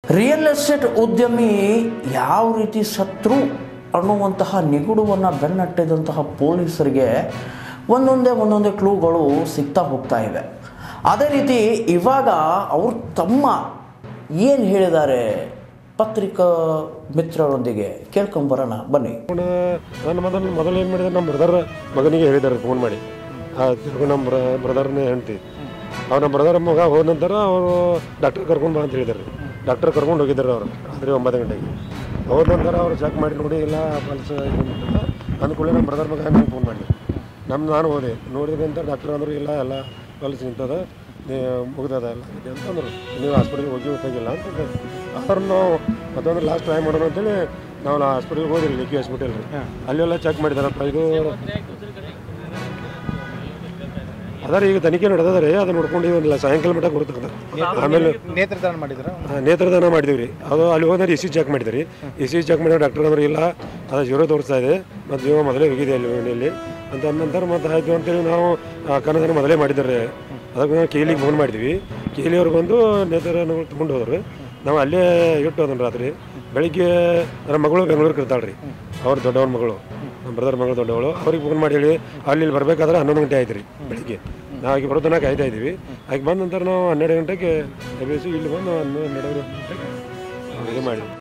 real estate ಉದ್ಯಮಿ ಯಾವ ರೀತಿ ಸತ್ರು ಅನ್ನುವಂತಹ ನಿಗೂಢವನ್ನು ಬೆನ್ನಟ್ಟಿದಂತಹ ಪೊಲೀಸರಿಗೆ ಒಂದೊಂದೇ ಒಂದೊಂದೇ ಕ್ಲೂಗಳು ಸಿಗ್ತಾ ಹೋಗ್ತಾ ಇವೆ ಅದೇ ರೀತಿ ಇವಾಗ ಅವ್ರು ತಮ್ಮ ಏನು ಹೇಳಿದ್ದಾರೆ ಪತ್ರಿಕಾ ಮಿತ್ರರೊಂದಿಗೆ ಕೇಳ್ಕೊಂಬರೋಣ ಬನ್ನಿ ಅವನ ನನ್ನ ಮೊದಲು ಮೊದಲು ಏನು ಮಾಡಿದ್ರೆ ನಮ್ಮ ಬ್ರದರ್ ಮಗನಿಗೆ ಹೇಳಿದ್ದಾರೆ ಫೋನ್ ಮಾಡಿ ಆ ತಿರ್ಗು ನಮ್ಮ ಬ್ರ ಬ್ರದರ್ನೇ ಹೆಂಡ್ತಿ ಅವ್ರ ನಮ್ಮ ಬ್ರದರ್ ಮಗ ಹೋದ ನಂತರ ಅವರು ಡಾಕ್ಟರ್ ಕರ್ಕೊಂಡು ಬಾ ಅಂತ ಹೇಳಿದ್ದಾರೆ ಡಾಕ್ಟರ್ ಕರ್ಕೊಂಡು ಹೋಗಿದ್ದಾರೆ ಅವರು ರಾತ್ರಿ ಒಂಬತ್ತು ಗಂಟೆಗೆ ಹೋದ ನಂತರ ಅವ್ರು ಚೆಕ್ ಮಾಡಿ ನೋಡಿ ಇಲ್ಲ ಪಲ್ಸ್ ಅಂದ್ಕೊಳ್ಳಿ ನಮ್ಮ ಬ್ರದರ್ ಮಗ ನಂಗೆ ಫೋನ್ ಮಾಡಿ ನಮ್ಮ ನಾನು ಹೋದೆ ನೋಡಿದ ನಂತರ ಡಾಕ್ಟರ್ ಅಂದರು ಇಲ್ಲ ಎಲ್ಲ ಪಲ್ಸ್ ನಿಂತದ ಮುಗ್ದದ ಎಲ್ಲ ಇದೆ ಅಂತ ಅಂದರು ನೀವು ಹಾಸ್ಪಿಟಲ್ಗೆ ಹೋಗಿ ಹೋಗಿಲ್ಲ ಅಂತ ಅವ್ರು ನಾವು ಮತ್ತೊಂದು ಲಾಸ್ಟ್ ಟ್ರೈ ಮಾಡೋಣ ಅಂತೇಳಿ ನಾವು ಹಾಸ್ಪಿಟಲ್ಗೆ ಹೋದ್ರಿ ಲಿಕ್ಕಿ ಹಾಸ್ಪಿಟಲ್ ರೀ ಅಲ್ಲೆಲ್ಲ ಚೆಕ್ ಮಾಡಿದಾರಪ್ಪ ಇದು ಅದಾರ ಈಗ ತನಿಖೆ ನಡೆದದ ರೀ ಅದು ನೋಡ್ಕೊಂಡು ಒಂದು ಸಾಯಂಕಾಲ ಮಟ್ಟ ಕೊಡ್ತಕ್ಕಂಥ ಆಮೇಲೆ ನೇತ್ರದಾನ ಮಾಡಿದ್ರ ಆ, ನೇತ್ರದಾನ ಮಾಡಿದ್ವಿ ರೀ ಅದು ಅಲ್ಲಿ ಹೋದ್ರೆ ಇ ಸಿ ಚೆಕ್ ಮಾಡಿದ್ರಿ ಇ ಸಿ ಚೆಕ್ ಮಾಡಿದ್ರೆ ಡಾಕ್ಟರ್ ಅಂದ್ರೆ ಇಲ್ಲ ಅದು ಜೀರೋ ತೋರಿಸ್ತಾ ಇದೆ ಮತ್ತು ಜೀವ ಮೊದಲೇ ಹೋಗಿದೆ ಅಲ್ಲಿ ಮನೆಯಲ್ಲಿ ಅಂತ ಅಂದ ನಂತರ ಮತ್ತೆ ಆಯಿತು ಅಂತೇಳಿ ನಾವು ಆ, ಕನ್ನಡನ ಮೊದಲೇ ಮಾಡಿದ್ದಾರೆ ಅದಕ್ಕೆ ನಾವು ಕೇಲಿಗೆ ಫೋನ್ ಮಾಡಿದ್ವಿ ಕೇಲಿಯವ್ರು ಬಂದು ನೇತ್ರದಾನಗಳು ತೊಗೊಂಡು ಹೋದ್ರು ನಾವು ಅಲ್ಲೇ ಇಟ್ಟು ಅದನ್ನು ರಾತ್ರಿ ಬೆಳಿಗ್ಗೆ ನನ್ನ ಮಗಳು ಬೆಂಗಳೂರಿಗೆ ಇರ್ತಾಳೆ ರೀ ಅವ್ರ ದೊಡ್ಡವನ ಮಗಳು ನಮ್ಮ ಬ್ರದರ್ ಮಗಳು ದೊಡ್ಡವಳು ಅವ್ರಿಗೆ ಫೋನ್ ಮಾಡಿ ಹೇಳಿ ಅಲ್ಲಿ ಇಲ್ಲಿ ಬರಬೇಕಾದ್ರೆ ಹನ್ನೊಂದು ಗಂಟೆ ಆಯ್ತು ರೀ ಬೆಳಿಗ್ಗೆ ನಾವು ಆಕೆ ಬರೋ ತನಕ ಕಾಯ್ತಾ ಇದ್ದೀವಿ ಆಕೆ ಬಂದ ನಂತರ ನಾವು ಹನ್ನೆರಡು ಗಂಟೆಗೆ ಎಬ್ಬಿಸಿ ಇಲ್ಲಿ ಬಂದು ಹನ್ನೊಂದು ಹನ್ನೆರಡು ಗಂಟೆಗೆ ಇದು ಮಾಡಿ